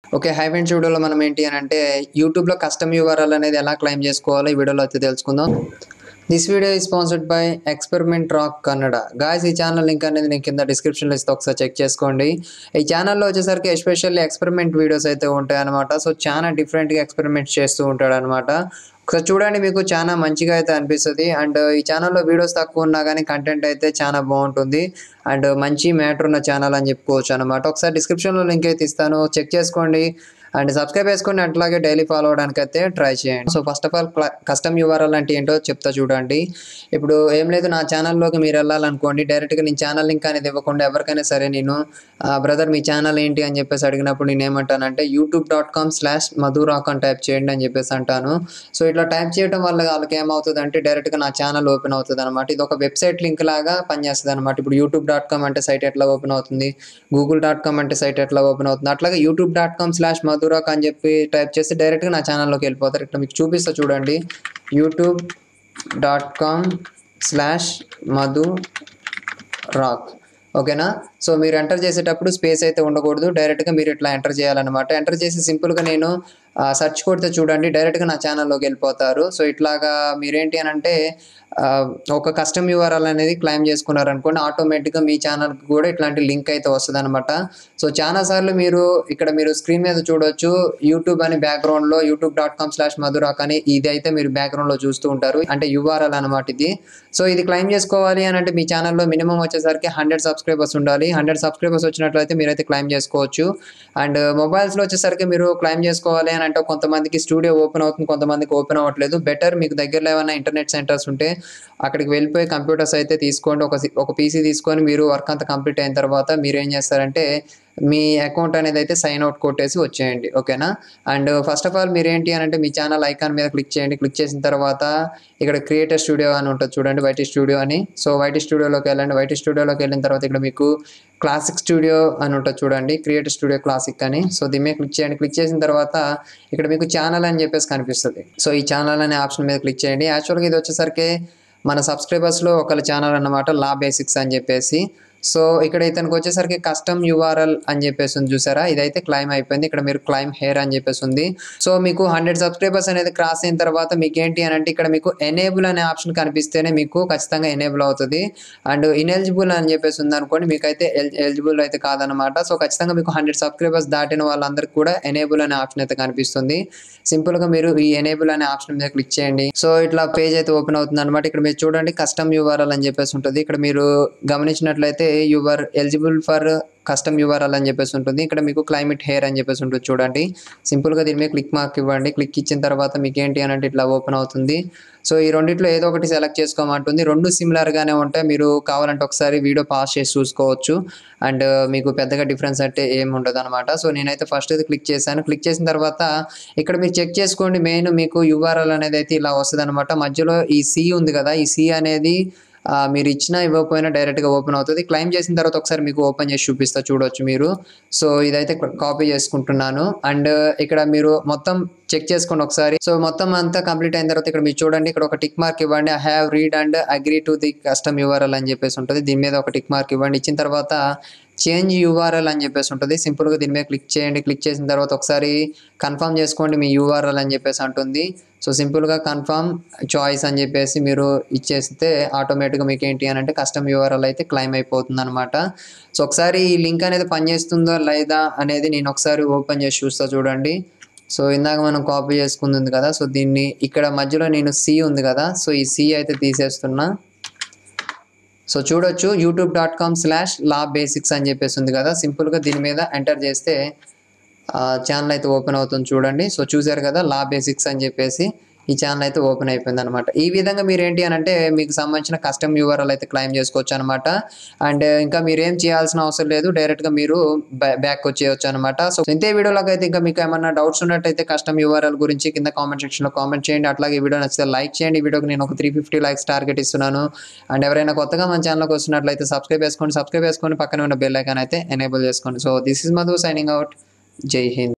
okay hi friends వీడియోలో మనం ఏంటి అని అంటే యూట్యూబ్లో కస్టమ్ యూఆర్ఎల్ అనేది ఎలా క్లైమ్ చేసుకోవాలో ఈ వీడియోలో అయితే తెలుసుకుందాం దిస్ వీడియో ఈ sponsored by experiment rock Kannada guys ఈ ఛానల్ లింక్ అనేది నేను కింద డిస్క్రిప్షన్లో ఇస్తే ఒకసారి చెక్ చేసుకోండి ఈ ఛానల్లో వచ్చేసరికి ఎస్పెషల్లీ ఎక్స్పెరిమెంట్ వీడియోస్ అయితే ఉంటాయి అనమాట సో చాలా డిఫరెంట్గా ఎక్స్పెరిమెంట్స్ చేస్తూ ఉంటాడు అనమాట ఒకసారి చూడండి మీకు చాలా మంచిగా అయితే అనిపిస్తుంది అండ్ ఈ ఛానల్లో వీడియోస్ తక్కువ ఉన్నా కానీ కంటెంట్ అయితే చాలా బాగుంటుంది అండ్ మంచి మ్యాటర్ ఉన్న ఛానల్ అని చెప్పుకోవచ్చు అనమాట ఒకసారి డిస్క్రిప్షన్లో లింక్ అయితే ఇస్తాను చెక్ చేసుకోండి అండ్ సబ్స్క్రైబ్ చేసుకొని అట్లాగే డైలీ ఫాలో అవడానికి అయితే ట్రై చేయండి so first of all custom URL అంటే ఏంటో చెప్తా చూడండి ఇప్పుడు ఏం లేదు నా ఛానల్లోకి మీరు వెళ్ళాలనుకోండి డైరెక్ట్గా నేను ఛానల్ లింక్ అనేది ఇవ్వకుండా ఎవరికైనా సరే నేను బ్రదర్ మీ ఛానల్ ఏంటి అని చెప్పేసి అడిగినప్పుడు నేను ఏమంటానంటే YouTube dot com slash Madhu Rock అని టైప్ చేయండి అని చెప్పేసి అంటాను సో ఇట్లా టైప్ చేయడం వల్ల వాళ్ళకి ఏమవుతుంది అంటే డైరెక్ట్గా నా ఛానల్ ఓపెన్ అవుతుంది అనమాట ఇది ఒక వెబ్సైట్ లింక్ లాగా పనిచేస్తుంది అనమాట ఇప్పుడు యూట్యూబ్ డాట్ కామ్ అంటే సైట్ ఎట్లా ఓపెన్ అవుతుంది గూగుల్ డాట్ కామ్ అంటే సైట్ ఎట్లా ఓపెన్ అవుతుంది అట్లాగే YouTube dot com slash Madhu Rock అని చెప్పి టైప్ చేస్తే డైరెక్ట్గా నా ఛానల్లోకి వెళ్ళిపోతారు ఇక్కడ మీకు చూపిస్తా చూడండి YouTube dot com slash Madhu Rock ఓకేనా సో మీరు ఎంటర్ చేసేటప్పుడు స్పేస్ అయితే ఉండకూడదు డైరెక్ట్గా మీరు ఇట్లా ఎంటర్ చేయాలన్నమాట ఎంటర్ చేసి సింపుల్గా నేను సెర్చ్ కొడితే చూడండి డైరెక్ట్గా నా ఛానల్లోకి వెళ్ళిపోతారు సో ఇట్లాగా మీరేంటి అని అంటే ఆ, ఒక కస్టమ్ యూఆర్ఎల్ అనేది క్లైమ్ చేసుకున్నారు అనుకోండి ఆటోమేటిక్గా మీ ఛానల్కి కూడా ఇట్లాంటి లింక్ అయితే వస్తుంది అనమాట సో చాలా సార్లు మీరు ఇక్కడ మీరు స్క్రీన్ మీద చూడొచ్చు యూట్యూబ్ అని బ్యాక్గ్రౌండ్లో YouTube dot com slash Madhu Rock అని ఇది అయితే మీరు బ్యాక్గ్రౌండ్లో చూస్తూ ఉంటారు అంటే యూఆర్ఎల్ అనమాట ఇది సో ఇది క్లైమ్ చేసుకోవాలి అని అంటే మీ ఛానల్లో మినిమం వచ్చేసరికి హండ్రెడ్ సబ్స్క్రైబర్స్ ఉండాలి హండ్రెడ్ సబ్స్క్రైబర్స్ వచ్చినట్లయితే మీరైతే క్లైమ్ చేసుకోవచ్చు అండ్ మొబైల్స్లో వచ్చేసరికి మీరు క్లైమ్ చేసుకోవాలి అని అంటే కొంతమందికి స్టూడియో ఓపెన్ అవుతుంది కొంతమందికి ఓపెన్ అవ్వట్లేదు బెటర్ మీకు దగ్గరలో ఏమైనా ఇంటర్నెట్ సెంటర్స్ ఉంటే అక్కడికి వెళ్ళిపోయి కంప్యూటర్స్ అయితే తీసుకోండి ఒక సి- ఒక పీసీ తీసుకొని మీరు వర్క్ అంతా కంప్లీట్ అయిన తర్వాత మీరు ఏం చేస్తారంటే మీ అకౌంట్ అనేది అయితే సైన్ అవుట్ కొట్టేసి వచ్చేయండి ఓకేనా అండ్ ఫస్ట్ ఆఫ్ ఆల్ మీరు ఏంటి అని అంటే మీ ఛానల్ ఐకాన్ మీద క్లిక్ చేయండి క్లిక్ చేసిన తర్వాత ఇక్కడ క్రియేటర్ స్టూడియో అని ఉంటుంది చూడండి వైటీ స్టూడియో అని సో వైటీ స్టూడియోలోకి వెళ్ళండి వైటీ స్టూడియోలోకి వెళ్ళిన తర్వాత ఇక్కడ మీకు క్లాసిక్ స్టూడియో అని ఉంటుంది చూడండి క్రియేటర్ స్టూడియో క్లాసిక్ అని సో దీని మీద క్లిక్ చేయండి క్లిక్ చేసిన తర్వాత ఇక్కడ మీకు ఛానల్ అని చెప్పేసి కనిపిస్తుంది సో ఈ ఛానల్ అనే ఆప్షన్ మీద క్లిక్ చేయండి యాక్చువల్గా ఇది వచ్చేసరికి మన సబ్స్క్రైబర్స్లో ఒకళ్ళ ఛానల్ అన్నమాట లా బేసిక్స్ అని చెప్పేసి సో ఇక్కడ ఇతనికి వచ్చేసరికి కస్టమ్ యూఆర్ఎల్ అని చెప్పేసి ఉంది చూసారా ఇదైతే క్లైమ్ అయిపోయింది ఇక్కడ మీరు క్లైమ్ హెయిర్ అని చెప్పేసి ఉంది సో మీకు హండ్రెడ్ సబ్స్క్రైబర్స్ అనేది క్రాస్ అయిన తర్వాత మీకు ఏంటి అని అంటే ఇక్కడ మీకు ఎనేబుల్ అనే ఆప్షన్ కనిపిస్తేనే మీకు ఖచ్చితంగా ఎనేబుల్ అవుతుంది అండ్ ఇనెలిజిబుల్ అని చెప్పేసి ఉంది అనుకోండి మీకు అయితే ఎలిజిబుల్ అయితే కాదనమాట సో ఖచ్చితంగా మీకు హండ్రెడ్ సబ్స్క్రైబర్స్ దాటిన వాళ్ళందరికీ కూడా ఎనేబుల్ అనే ఆప్షన్ అయితే కనిపిస్తుంది సింపుల్ గా మీరు ఈ ఎనేబుల్ అనే ఆప్షన్ మీద క్లిక్ చేయండి సో ఇట్లా పేజ్ అయితే ఓపెన్ అవుతుంది అనమాట ఇక్కడ మీరు చూడండి కస్టమ్ యూఆర్ఎల్ అని చెప్పేసి ఉంటుంది ఇక్కడ మీరు గమనించినట్లయితే your eligible for custom URL అని చెప్పేసి ఉంటుంది ఇక్కడ మీకు క్లైమేట్ హెయిర్ అని చెప్పేసి ఉంటుంది చూడండి సింపుల్ గా దీని మీద క్లిక్ మార్క్ ఇవ్వండి క్లిక్ ఇచ్చిన తర్వాత మీకు ఏంటి అని అంటే ఇట్లా ఓపెన్ అవుతుంది సో ఈ రెండిట్లో ఏదో ఒకటి సెలెక్ట్ చేసుకోమంటుంది రెండు సిమిలర్ గానే ఉంటాయి మీరు కావాలంటే ఒకసారి వీడియో పాస్ చేసి చూసుకోవచ్చు అండ్ మీకు పెద్దగా డిఫరెన్స్ అంటే ఏమి ఉండదు అనమాట సో నేనైతే ఫస్ట్ అయితే క్లిక్ చేశాను క్లిక్ చేసిన తర్వాత ఇక్కడ మీరు చెక్ చేసుకోండి మెయిన్ మీకు యూఆర్ఎల్ అనేది అయితే ఇలా వస్తుంది అనమాట మధ్యలో ఈ సి ఉంది కదా ఈ సి అనేది ఆ, మీరు ఇచ్చినా ఇవ్వకపోయినా డైరెక్ట్గా ఓపెన్ అవుతుంది క్లైమ్ చేసిన తర్వాత ఒకసారి మీకు ఓపెన్ చేసి చూపిస్తా చూడొచ్చు మీరు సో ఇదైతే కాపీ చేసుకుంటున్నాను అండ్ ఇక్కడ మీరు మొత్తం చెక్ చేసుకోండి ఒకసారి సో మొత్తం అంతా కంప్లీట్ అయిన తర్వాత ఇక్కడ మీరు చూడండి ఇక్కడ ఒక టిక్ మార్క్ ఇవ్వండి I have read and agree to the custom URL అని చెప్పేసి ఉంటుంది దీని మీద ఒక టిక్ మార్క్ ఇవ్వండి ఇచ్చిన తర్వాత చేంజ్ యూఆర్ఎల్ అని చెప్పేసి ఉంటుంది సింపుల్గా దీని మీద క్లిక్ చేయండి క్లిక్ చేసిన తర్వాత ఒకసారి కన్ఫర్మ్ చేసుకోండి మీ యూఆర్ఎల్ అని చెప్పేసి అంటుంది సో సింపుల్గా కన్ఫర్మ్ చాయిస్ అని చెప్పేసి మీరు ఇచ్చేస్తే ఆటోమేటిక్గా మీకు ఏంటి అని అంటే కస్టమ్ యూఆర్ఎల్ అయితే క్లైమ్ అయిపోతుంది అనమాట సో ఒకసారి ఈ లింక్ అనేది పనిచేస్తుందో లేదా అనేది నేను ఒకసారి ఓపెన్ చేసి చూస్తా చూడండి సో ఇందాక మనం కాపీ చేసుకుంది ఉంది కదా సో దీన్ని ఇక్కడ మధ్యలో నేను సి ఉంది కదా సో ఈ సి అయితే తీసేస్తున్నా సో చూడొచ్చు YouTube dot com slash law basics అని చెప్పేసి ఉంది కదా సింపుల్గా దీని మీద ఎంటర్ చేస్తే ఛానల్ అయితే ఓపెన్ అవుతుంది చూడండి సో చూసారు కదా లా బేసిక్స్ అని చెప్పేసి ఈ ఛానల్ అయితే ఓపెన్ అయిపోయింది అనమాట ఈ విధంగా మీరు ఏంటి అని అంటే మీకు సంబంధించిన కస్టమ్ యూఆర్ఎల్ అయితే క్లైమ్ చేసుకోవచ్చు అనమాట అండ్ ఇంకా మీరు ఏం చేయాల్సిన అవసరం లేదు డైరెక్ట్ గా మీరు బ్యాక్ వచ్చేయచ్చు అనమాట సో ఇంతే వీడియోలోకి అయితే ఇంకా మీకు ఏమన్నా డౌట్స్ ఉన్నట్టయితే కస్టమ్ యూఆర్ఎల్ గురించి కింద కామెంట్ సెక్షన్ లో కామెంట్ చేయండి అట్లాగే ఈ వీడియో నచ్చితే లైక్ చేయండి ఈ వీడియోకి నేను ఒక త్రీ ఫిఫ్టీ లైక్స్ టార్గెట్ ఇస్తున్నాను అండ్ ఎవరైనా కొత్తగా మన ఛానల్కి వస్తున్నట్లయితే సబ్స్క్రైబ్ చేసుకోండి సబ్స్క్రైబ్ చేసుకొని పక్కన ఉన్న బెల్ ఐకాన్ అయితే ఎనేబుల్ చేసుకోండి so this is Madhu signing out జై హింద్